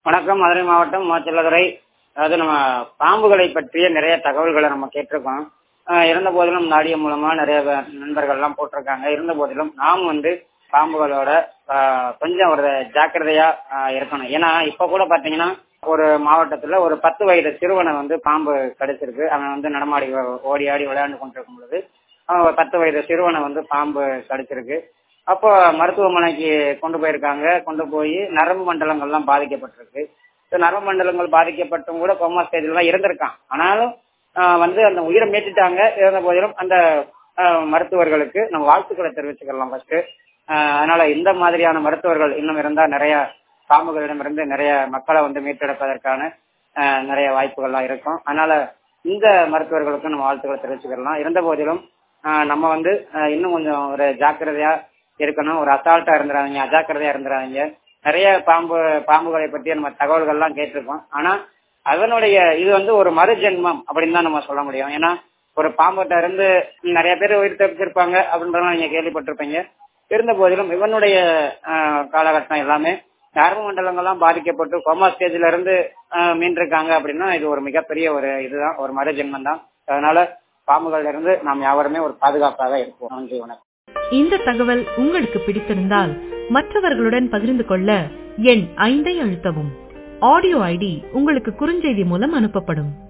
வணக்கம் மதுரை மாவட்டம் மாச்சல்லதுறை அதாவது நம்ம பாம்புகளை பற்றிய நிறைய தகவல்களை நம்ம கேட்டிருக்கோம் ஆஹ் இருந்த போதிலும் நாடிய மூலமா நிறைய பேர் நண்பர்கள்லாம் போட்டிருக்காங்க இருந்த போதிலும் நாம் வந்து பாம்புகளோட ஆஹ் கொஞ்சம் ஒரு ஜாக்கிரதையா ஆஹ் இருக்கணும் ஏன்னா இப்ப கூட பாத்தீங்கன்னா ஒரு மாவட்டத்துல ஒரு பத்து வயது சிறுவனை வந்து பாம்பு கடிச்சிருக்கு அவன் வந்து நடமாடி ஓ- ஓடி ஆடி விளையாண்டு கொண்டிருக்கும் பொழுது அவன் ஒரு பத்து வயது சிறுவனை வந்து பாம்பு கடிச்சிருக்கு அப்போ மருத்துவமனைக்கு கொண்டு போயிருக்காங்க கொண்டு போய் நரம்பு மண்டலங்கள்லாம் பாதிக்கப்பட்டிருக்கு இந்த நரம்பு மண்டலங்கள் பாதிக்கப்பட்டும் கூட கோமா ஸ்டேஜில் தான் இருந்திருக்கான் ஆனாலும் ஆஹ் வந்து அந்த உயிரை மீட்டுட்டாங்க இருந்த போதிலும் அந்த ஆஹ் மருத்துவர்களுக்கு நம்ம வாழ்த்துக்களை தெரிவிச்சுக்கலாம் ஃபர்ஸ்ட் அதனால இந்த மாதிரியான மருத்துவர்கள் இன்னும் இருந்தா நிறைய பாம்புகளிடமிருந்து நிறைய மக்களை வந்து மீட்டெடுப்பதற்கான ஆஹ் நிறைய வாய்ப்புகள்லாம் இருக்கும் அதனால இந்த மருத்துவர்களுக்கும் நம்ம வாழ்த்துக்களை தெரிவிச்சுக்கலாம் இருந்த போதிலும் ஆஹ் நம்ம வந்து ஆஹ் இன்னும் கொஞ்சம் ஒரு ஜாக்கிரதையா இருக்கணும் ஒரு அசால்ட்டா இருந்துடாதீங்க அஜாக்கிரதையா இருந்துடாதீங்க நிறைய பாம்பு பாம்புகளை பற்றி நம்ம தகவல்கள்லாம் கேட்டிருக்கோம் ஆனா அதனுடைய இது வந்து ஒரு மறுஜென்மம் அப்படின்னு தான் நம்ம சொல்ல முடியும் ஏன்னா ஒரு பாம்புகிட்ட இருந்து நிறைய பேர் உயிர் தப்பிச்சிருப்பாங்க அப்படின்றதெல்லாம் நீங்க கேள்விப்பட்டிருப்பீங்க இருந்த போதிலும் இவனுடைய ஆஹ், காலகட்டம் எல்லாமே நரம்பு மண்டலங்கள்லாம் பாதிக்கப்பட்டு கோமா ஸ்டேஜ்ல இருந்து ஆஹ், மீண்டிருக்காங்க அப்படின்னா இது ஒரு மிகப்பெரிய ஒரு இதுதான் ஒரு மறுஜென்மம் தான் அதனால பாம்புகள்ல இருந்து நாம் யாவருமே ஒரு பாதுகாப்பாக இருப்போம் நன்றி வணக்கம் இந்த தகவல் உங்களுக்கு பிடித்திருந்தால் மற்றவர்களுடன் பகிர்ந்து கொள்ள எண் ஐந்தை அழுத்தவும் ஆடியோ ஐடி உங்களுக்கு குறுஞ்செய்தி மூலம் அனுப்பப்படும்